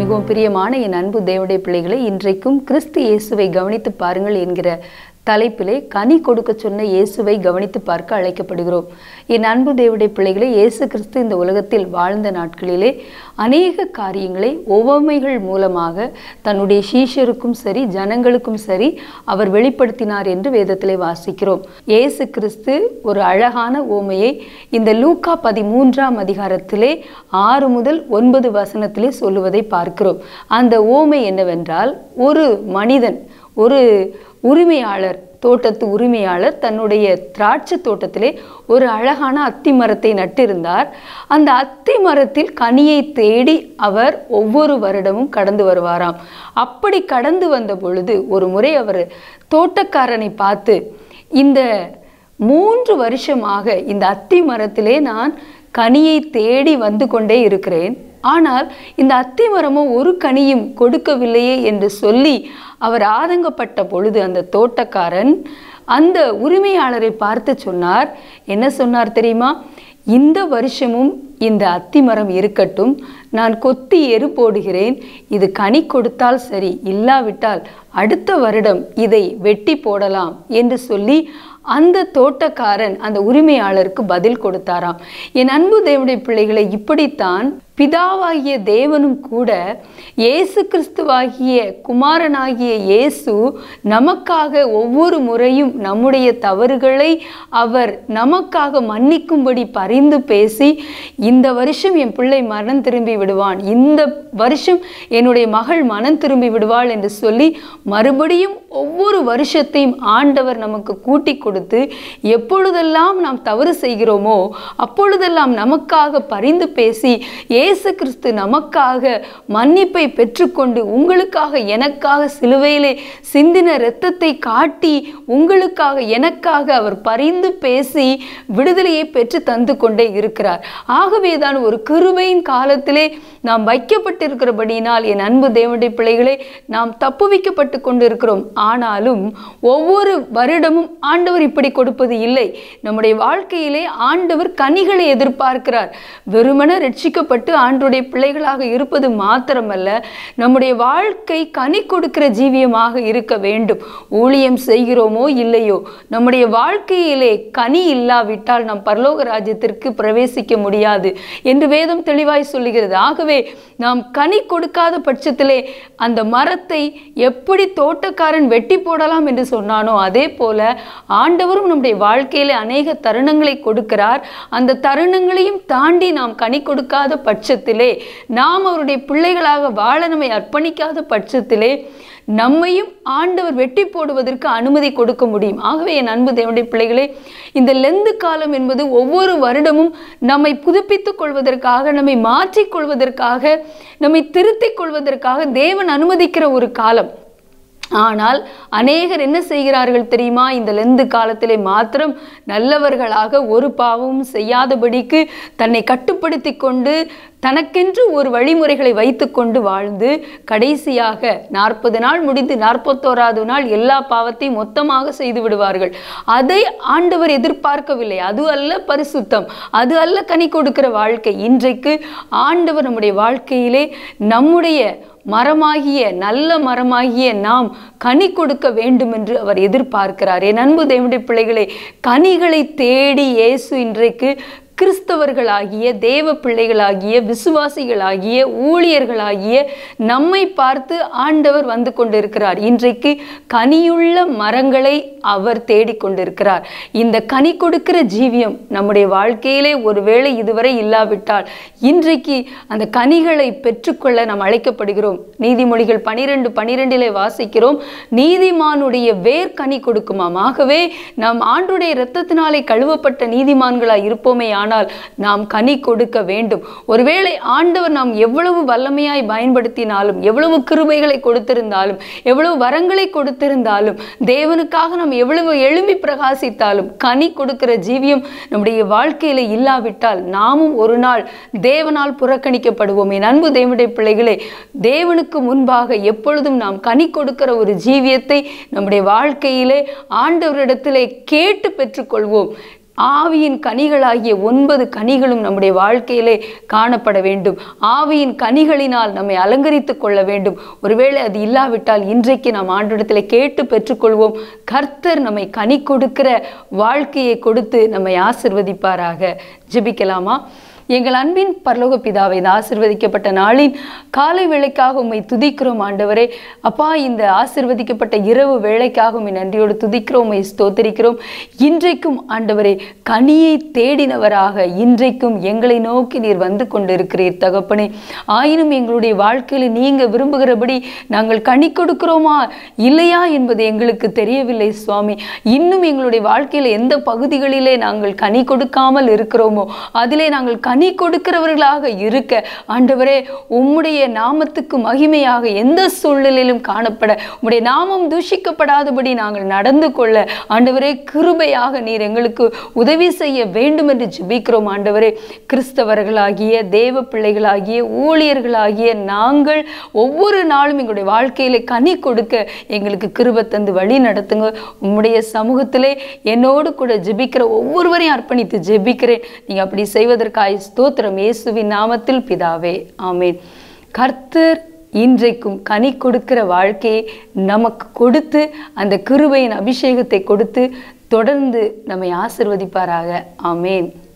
மிகவும் பிரியமான என் அன்பு தேவடைய பிள்ளைகளை இன்றைக்கும் கிறிஸ்து இயேசுவை கவனித்து பாருங்கள் என்கிற தலைப்பிலே கனி கொடுக்க சொன்ன இயேசுவை கவனித்து பார்க்க அழைக்கப்படுகிறோம் என் அன்பு தேவடைய பிள்ளைகளை இயேசு கிறிஸ்து இந்த உலகத்தில் வாழ்ந்த நாட்களிலே அநேக காரியங்களை ஒவ்வாமைகள் மூலமாக தன்னுடைய சீஷருக்கும் சரி ஜனங்களுக்கும் சரி அவர் வெளிப்படுத்தினார் என்று வேதத்திலே வாசிக்கிறோம் இயேசு கிறிஸ்து ஒரு அழகான ஓமையை இந்த லூக்கா பதிமூன்றாம் அதிகாரத்திலே ஆறு முதல் ஒன்பது வசனத்திலே சொல்லுவதை பார்க்கிறோம் அந்த ஓமை என்னவென்றால் ஒரு மனிதன் ஒரு உரிமையாளர் தோட்டத்து உரிமையாளர் தன்னுடைய திராட்சை தோட்டத்திலே ஒரு அழகான அத்தி மரத்தை நட்டிருந்தார் அந்த அத்தி மரத்தில் கனியை தேடி அவர் ஒவ்வொரு வருடமும் கடந்து வருவாராம் அப்படி கடந்து வந்த பொழுது ஒரு முறை அவர் தோட்டக்காரனை பார்த்து இந்த மூன்று வருஷமாக இந்த அத்தி மரத்திலே நான் கனியை தேடி வந்து கொண்டே இருக்கிறேன் ஆனால் இந்த அத்தி மரமும் ஒரு கனியும் கொடுக்கவில்லையே என்று சொல்லி அவர் ஆதங்கப்பட்ட பொழுது அந்த தோட்டக்காரன் அந்த உரிமையாளரை பார்த்து சொன்னார் என்ன சொன்னார் தெரியுமா இந்த வருஷமும் இந்த அத்தி மரம் இருக்கட்டும் நான் கொத்தி எரு போடுகிறேன் இது கனி கொடுத்தால் சரி இல்லாவிட்டால் அடுத்த வருடம் இதை வெட்டி போடலாம் என்று சொல்லி அந்த தோட்டக்காரன் அந்த உரிமையாளருக்கு பதில் கொடுத்தாராம் என் அன்பு தேவனுடைய பிள்ளைகளை இப்படித்தான் பிதாவாகிய தேவனும் கூட இயேசு கிறிஸ்துவாகிய குமாரனாகிய இயேசு நமக்காக ஒவ்வொரு முறையும் நம்முடைய தவறுகளை அவர் நமக்காக மன்னிக்கும்படி பரிந்து பேசி இந்த வருஷம் என் பிள்ளை மனம் திரும்பி விடுவான் இந்த வருஷம் என்னுடைய மகள் மனம் திரும்பி விடுவாள் என்று சொல்லி மறுபடியும் ஒவ்வொரு வருஷத்தையும் ஆண்டவர் நமக்கு கூட்டி கொடுத்து எப்பொழுதெல்லாம் நாம் தவறு செய்கிறோமோ அப்பொழுதெல்லாம் நமக்காக பரிந்து பேசி இயேசு கிறிஸ்து நமக்காக மன்னிப்பை பெற்றுக்கொண்டு உங்களுக்காக எனக்காக சிலுவையிலே சிந்தின இரத்தத்தை காட்டி உங்களுக்காக எனக்காக அவர் பரிந்து பேசி விடுதலையை பெற்று தந்து கொண்டே இருக்கிறார் ஆகவே தான் ஒரு கிருபையின் காலத்திலே நாம் வைக்கப்பட்டிருக்கிறபடியினால் என் அன்பு தேவனுடைய பிள்ளைகளே நாம் தப்புவிக்கப்பட்டு கொண்டு இருக்கிறோம் ஆனாலும் ஒவ்வொரு வருடமும் ஆண்டவர் இப்படி கொடுப்பது இல்லை நம்முடைய வாழ்க்கையிலே ஆண்டவர் கனிகளை எதிர்பார்க்கிறார் வெறுமன ரட்சிக்கப்பட்டு ஆண்டுடைய பிள்ளைகளாக இருப்பது மாத்திரமல்ல நம்முடைய வாழ்க்கை கனி கொடுக்கிற ஜீவியமாக இருக்க வேண்டும் ஊழியம் செய்கிறோமோ இல்லையோ நம்முடைய வாழ்க்கையிலே கனி இல்லாவிட்டால் நாம் பரலோக ராஜ்யத்திற்கு பிரவேசிக்க முடியாது என்று வேதம் தெளிவாய் சொல்லுகிறது ஆகவே நாம் கனி கொடுக்காத பட்சத்திலே அந்த மரத்தை எப்படி தோட்டக்காரன் வெட்டி போடலாம் என்று சொன்னானோ அதே போல ஆண்டவரும் நம்முடைய வாழ்க்கையிலே அநேக தருணங்களை கொடுக்கிறார் அந்த தருணங்களையும் தாண்டி நாம் கனி கொடுக்காத பட்சத்திலே நாம் அவருடைய பிள்ளைகளாக வாழ நம்மை அர்ப்பணிக்காத பட்சத்திலே நம்மையும் ஆண்டவர் வெட்டி போடுவதற்கு அனுமதி கொடுக்க முடியும் ஆகவே என் அன்பு தேவனுடைய பிள்ளைகளே இந்த லெந்து காலம் என்பது ஒவ்வொரு வருடமும் நம்மை புதுப்பித்துக் கொள்வதற்காக நம்மை மாற்றிக் கொள்வதற்காக நம்மை திருத்திக் கொள்வதற்காக தேவன் அனுமதிக்கிற ஒரு காலம் ஆனால் அநேகர் என்ன செய்கிறார்கள் தெரியுமா இந்த லெந்து காலத்திலே மாத்திரம் நல்லவர்களாக ஒரு பாவமும் செய்யாதபடிக்கு தன்னை கட்டுப்படுத்தி கொண்டு தனக்கென்று ஒரு வழிமுறைகளை வைத்துக்கொண்டு வாழ்ந்து கடைசியாக நாற்பது நாள் முடிந்து நாற்பத்தோராவது நாள் எல்லா பாவத்தையும் மொத்தமாக செய்து விடுவார்கள் அதை ஆண்டவர் எதிர்பார்க்கவில்லை அது அல்ல பரிசுத்தம் அது அல்ல கனி கொடுக்கிற வாழ்க்கை இன்றைக்கு ஆண்டவர் நம்முடைய வாழ்க்கையிலே நம்முடைய மரமாகிய நல்ல மரமாகிய நாம் கனி கொடுக்க வேண்டும் என்று அவர் எதிர்பார்க்கிறார் என் அன்பு தேவனுடைய பிள்ளைகளே கனிகளை தேடி இயேசு இன்றைக்கு கிறிஸ்தவர்களாகிய தேவ பிள்ளைகளாகிய விசுவாசிகளாகிய ஊழியர்களாகிய நம்மை பார்த்து ஆண்டவர் வந்து கொண்டிருக்கிறார் இன்றைக்கு கனியுள்ள மரங்களை அவர் தேடிக்கொண்டிருக்கிறார் இந்த கனி கொடுக்கிற ஜீவியம் நம்முடைய வாழ்க்கையிலே ஒருவேளை இதுவரை இல்லாவிட்டால் இன்றைக்கு அந்த கனிகளை பெற்றுக்கொள்ள நாம் அழைக்கப்படுகிறோம் நீதிமொழிகள் பனிரெண்டு பனிரெண்டிலே வாசிக்கிறோம் நீதிமானுடைய வேர் கனி கொடுக்குமாம் ஆகவே நாம் ஆண்டுடைய இரத்தத்தினாலே கழுவப்பட்ட நீதிமான்களாய் இருப்போமே ஆனால் நாம் கனி கொடுக்க வேண்டும் ஒருவேளை ஆண்டவர் நாம் எவ்வளவு வல்லமையாய் பயன்படுத்தினாலும் எவ்வளவு கிருபைகளை கொடுத்திருந்தாலும் எவ்வளவு வரங்களை கொடுத்திருந்தாலும் தேவனுக்காக நாம் எவ்வளவு எழும்பி பிரகாசித்தாலும் கனி கொடுக்கிற ஜீவியம் நம்முடைய வாழ்க்கையில இல்லாவிட்டால் நாமும் ஒரு நாள் தேவனால் புறக்கணிக்கப்படுவோம் என் அன்பு தேவனுடைய பிள்ளைகளே தேவனுக்கு முன்பாக எப்பொழுதும் நாம் கனி கொடுக்கிற ஒரு ஜீவியத்தை நம்முடைய வாழ்க்கையிலே ஆண்டவரிடத்திலே கேட்டு பெற்றுக்கொள்வோம் ஆவியின் கனிகளாகிய ஒன்பது கனிகளும் நம்முடைய வாழ்க்கையிலே காணப்பட வேண்டும் ஆவியின் கனிகளினால் நம்மை அலங்கரித்து கொள்ள வேண்டும் ஒருவேளை அது இல்லாவிட்டால் இன்றைக்கு நாம் ஆண்டிடத்தில் கேட்டு பெற்றுக்கொள்வோம் கர்த்தர் நம்மை கனி கொடுக்கிற வாழ்க்கையை கொடுத்து நம்மை ஆசிர்வதிப்பாராக ஜெபிக்கலாமா எங்கள் அன்பின் பரலோக பிதாவை இந்த ஆசிர்வதிக்கப்பட்ட நாளின் காலை வேளைக்காக உம்மை துதிக்கிறோம் ஆண்டவரே அப்பா இந்த ஆசிர்வதிக்கப்பட்ட இரவு வேளைக்காக உம்மை நன்றியோடு துதிக்கிறோம் உம்மை ஸ்தோத்தரிக்கிறோம் இன்றைக்கும் ஆண்டவரே கனியை தேடினவராக இன்றைக்கும் எங்களை நோக்கி நீர் வந்து கொண்டிருக்கிறீர் தகப்பனே ஆயினும் எங்களுடைய வாழ்க்கையில் நீங்க விரும்புகிறபடி நாங்கள் கனி கொடுக்கிறோமா இல்லையா என்பது எங்களுக்கு தெரியவில்லை சுவாமி இன்னும் எங்களுடைய வாழ்க்கையில் எந்த பகுதிகளிலே நாங்கள் கனி கொடுக்காமல் இருக்கிறோமோ அதிலே நாங்கள் கனி கொடுக்கிறவர்களாக இருக்க ஆண்டவரே உம்முடைய நாமத்துக்கு மகிமையாக எந்த சூழ்நிலையிலும் காணப்பட உம்முடைய நாமம் தூஷிக்கப்படாதபடி நாங்கள் நடந்து கொள்ள ஆண்டவரே கிருபையாக நீர் எங்களுக்கு உதவி செய்ய வேண்டும் என்று ஜெபிக்கிறோம் ஆண்டவரே கிறிஸ்தவர்களாகிய தேவ பிள்ளைகளாகிய ஊழியர்களாகிய நாங்கள் ஒவ்வொரு நாளும் எங்களுடைய வாழ்க்கையில கனி கொடுக்க எங்களுக்கு கிருபை தந்து வழி நடத்துங்க உம்முடைய சமூகத்திலே என்னோடு கூட ஜெபிக்கிற ஒவ்வொருவரையும் அர்ப்பணித்து ஜெபிக்கிறேன் நீங்க அப்படி செய்வதற்காய் ஸ்தோத்திரம் இயேசுவின் நாமத்தில் பிதாவே ஆமென் கர்த்தர் இன்றைக்கும் கனி கொடுக்கிற வாழ்க்கையை நமக்கு கொடுத்து அந்த கிருபையின் அபிஷேகத்தை கொடுத்து தொடர்ந்து நம்மை ஆசிர்வதிப்பாராக ஆமேன்